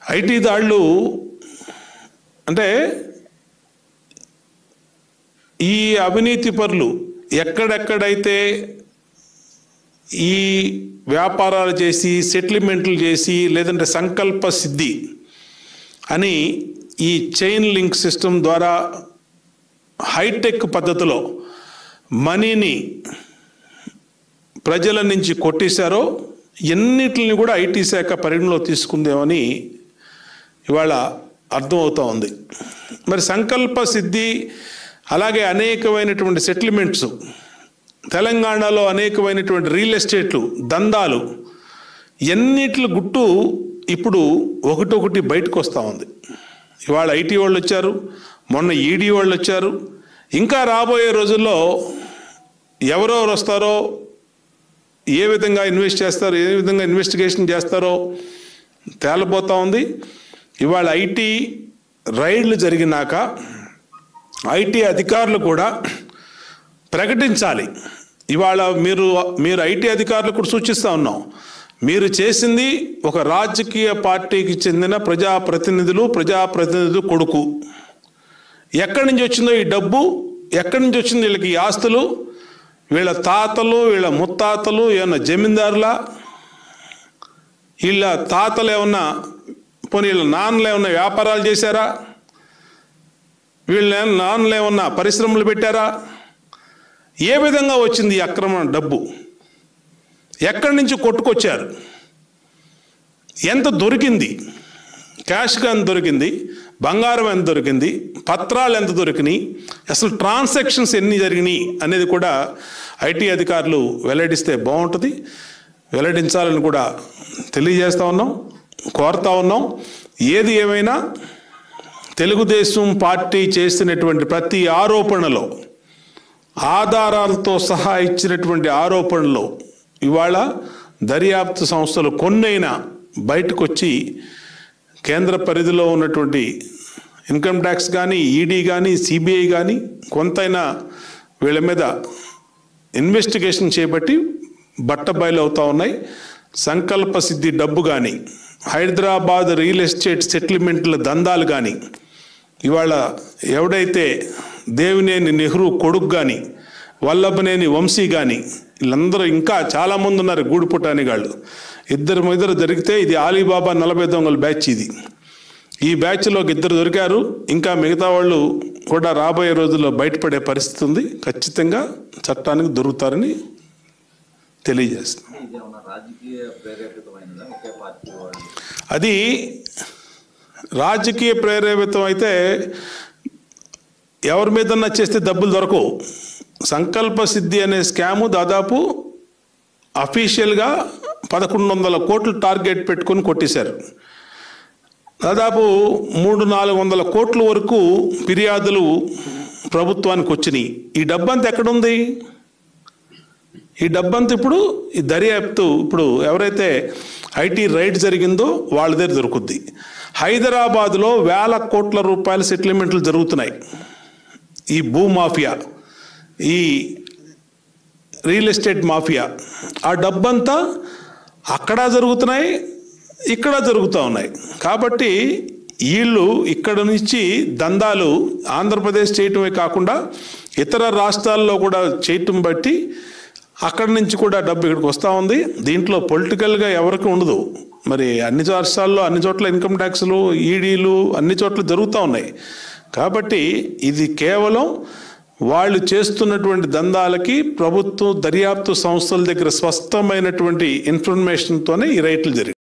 IT దాళ్ళు అంటే ఈ అవినీతి పరులు ఎక్కడెక్కడైతే ఈ వ్యాపారాలు చేసి సెటిల్మెంట్లు చేసి లేదంటే సంకల్ప సిద్ధి అని ఈ చైన్ లింక్ సిస్టమ్ ద్వారా హైటెక్ పద్ధతిలో మనీని ప్రజల నుంచి కొట్టేశారో ఎన్నిటిని కూడా ఐటీ శాఖ పరిగణలో తీసుకుందేమని ఇవాళ అర్థమవుతా ఉంది మరి సంకల్ప సిద్ధి అలాగే అనేకమైనటువంటి సెటిల్మెంట్స్ తెలంగాణలో అనేకమైనటువంటి రియల్ ఎస్టేట్లు దందాలు ఎన్నిటి గుట్టు ఇప్పుడు ఒకటొకటి బయటకు వస్తూ ఉంది ఇవాళ ఐటీ వాళ్ళు వచ్చారు మొన్న ఈడీ వాళ్ళు వచ్చారు ఇంకా రాబోయే రోజుల్లో ఎవరెవరు వస్తారో ఏ విధంగా ఇన్వెస్ట్ చేస్తారో ఏ విధంగా ఇన్వెస్టిగేషన్ చేస్తారో తేలబోతా ఉంది ఇవాళ ఐటీ రైడ్లు జరిగినాక ఐటీ అధికారులు కూడా ప్రకటించాలి ఇవాళ మీరు మీరు ఐటీ అధికారులు కూడా సూచిస్తూ ఉన్నాం మీరు చేసింది ఒక రాజకీయ పార్టీకి చెందిన ప్రజాప్రతినిధులు ప్రజాప్రతినిధులు కొడుకు ఎక్కడి నుంచి వచ్చిందో ఈ డబ్బు ఎక్కడి నుంచి వచ్చిందో వీళ్ళకి ఈ ఆస్తులు వీళ్ళ తాతలు వీళ్ళ ముత్తాతలు ఏమన్నా జమీందారులా వీళ్ళ తాతలు ఏమన్నా పోనీ వీళ్ళ నాన్నలు ఏమన్నా వ్యాపారాలు చేశారా వీళ్ళ నాన్నలు ఏమన్నా పరిశ్రమలు పెట్టారా ఏ విధంగా వచ్చింది ఈ అక్రమ డబ్బు ఎక్కడి నుంచి కొట్టుకొచ్చారు ఎంత దొరికింది క్యాష్గా ఎంత దొరికింది బంగారం ఎంత దొరికింది పత్రాలు ఎంత దొరికినాయి అసలు ట్రాన్సాక్షన్స్ ఎన్ని జరిగినాయి అనేది కూడా ఐటీ అధికారులు వెల్లడిస్తే బాగుంటుంది వెల్లడించాలని కూడా తెలియజేస్తా ఉన్నాం కోరుతా ఉన్నాం ఏది ఏమైనా తెలుగుదేశం పార్టీ చేసినటువంటి ప్రతి ఆరోపణలో ఆధారాలతో సహా ఇచ్చినటువంటి ఆరోపణలు ఇవాళ దర్యాప్తు సంస్థలు కొన్నైనా బయటకు వచ్చి కేంద్ర పరిధిలో ఉన్నటువంటి ఇన్కమ్ ట్యాక్స్ కానీ ఈడీ కానీ సిబిఐ కానీ కొంతైనా వీళ్ళ మీద ఇన్వెస్టిగేషన్ చేపట్టి బట్టబయలు అవుతా ఉన్నాయి సంకల్ప సిద్ధి డబ్బు కానీ హైదరాబాద్ రియల్ ఎస్టేట్ సెటిల్మెంట్ల దందాలు కానీ ఇవాళ ఎవడైతే దేవినేని నెహ్రూ కొడుకు కానీ వల్లభనేని వంశీ కానీ వీళ్ళందరూ ఇంకా చాలామంది ఉన్నారు గూడుపుటాని వాళ్ళు ఇద్దరు ఇద్దరు దొరికితే ఇది ఆలీబాబా నలభై దొంగల బ్యాచ్ ఇది ఈ బ్యాచ్లోకి ఇద్దరు దొరికారు ఇంకా మిగతా వాళ్ళు కూడా రాబోయే రోజుల్లో బయటపడే పరిస్థితి ఉంది ఖచ్చితంగా చట్టానికి దొరుకుతారని తెలియజేస్తున్నాం ఇది ఏమన్నా రాజకీయ ప్రేరేపితమైనదా ఒకే పార్టీ వాళ్ళు అది రాజకీయ ప్రేరేపితం అయితే ఎవరి మీదన్నా చేస్తే డబ్బులు దొరకవు సంకల్ప సిద్ధి అనే స్కాము దాదాపు అఫీషియల్గా పదకొండు వందల కోట్లు టార్గెట్ పెట్టుకొని కొట్టేశారు దాదాపు మూడు నాలుగు వందల కోట్ల వరకు ఫిర్యాదులు ప్రభుత్వానికి వచ్చినాయి ఈ డబ్బంతా ఎక్కడుంది ఈ డబ్బంతా ఇప్పుడు ఈ దర్యాప్తు ఇప్పుడు ఎవరైతే ఐటీ రైడ్ జరిగిందో వాళ్ళ దగ్గర దొరుకుద్ది హైదరాబాద్లో వేల కోట్ల రూపాయల సెటిల్మెంట్లు జరుగుతున్నాయి ఈ భూ మాఫియా ఈ రియల్ ఎస్టేట్ మాఫియా ఆ డబ్బంతా అక్కడ జరుగుతున్నాయి ఇక్కడ జరుగుతూ ఉన్నాయి కాబట్టి వీళ్ళు ఇక్కడ నుంచి దందాలు ఆంధ్రప్రదేశ్ చేయటమే కాకుండా ఇతర రాష్ట్రాల్లో కూడా చేయటం బట్టి అక్కడి నుంచి కూడా డబ్బు ఇక్కడికి వస్తూ ఉంది దీంట్లో పొలిటికల్గా ఎవరికి ఉండదు మరి అన్ని రాష్ట్రాల్లో అన్ని చోట్ల ఇన్కమ్ ట్యాక్స్లు ఈడీలు అన్ని చోట్ల జరుగుతూ ఉన్నాయి కాబట్టి ఇది కేవలం వాళ్ళు చేస్తున్నటువంటి దందాలకి ప్రభుత్వం దర్యాప్తు సంస్థల దగ్గర స్పష్టమైనటువంటి ఇన్ఫర్మేషన్తోనే ఈ రైట్లు జరిగాయి